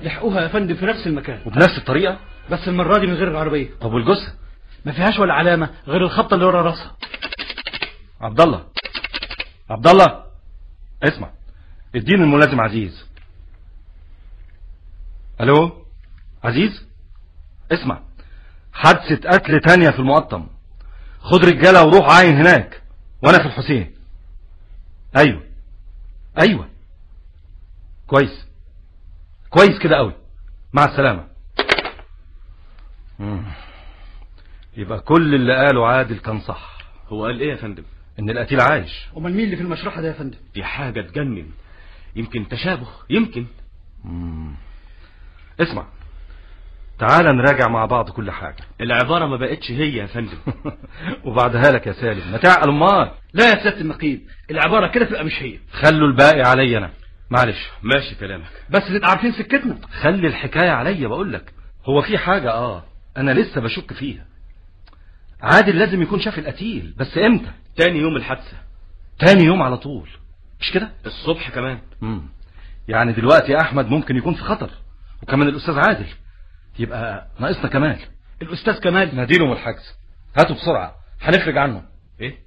لحقوها يا فندم في نفس المكان وبنفس الطريقة بس المرة دي من غير العربية طب والجثة ما فيهاش ولا علامة غير الخبطة اللي ورا راسها عبد الله عبد الله اسمع اديني الملازم عزيز الو عزيز اسمع حادثة قتل تانية في المقطم خد رجالة وروح عاين هناك وانا في الحسين ايوه ايوه كويس كويس كده قوي مع السلامة مم. يبقى كل اللي قاله عادل كان صح هو قال ايه يا فندم ان القتيل عايش امال مين اللي في المشرحة ده يا فندم دي حاجة تجنن يمكن تشابه يمكن مم. اسمع تعال نراجع مع بعض كل حاجة العبارة ما بقتش هي يا فندم وبعدها لك يا سالم ما تعقل امال لا يا سيادة النقيب العبارة كده تبقى مش هي خلوا الباقي عليا انا معلش ماشي كلامك بس نبقى عارفين سكتنا خلي الحكاية عليا بقول لك هو في حاجة اه انا لسه بشك فيها عادل لازم يكون شاف القتيل بس امتى تاني يوم الحادثة تاني يوم على طول مش كده الصبح كمان مم. يعني دلوقتي احمد ممكن يكون في خطر وكمان الاستاذ عادل يبقى ناقصنا كمال الاستاذ كمال ناديله من الحجز هاته بسرعة هنفرج عنه ايه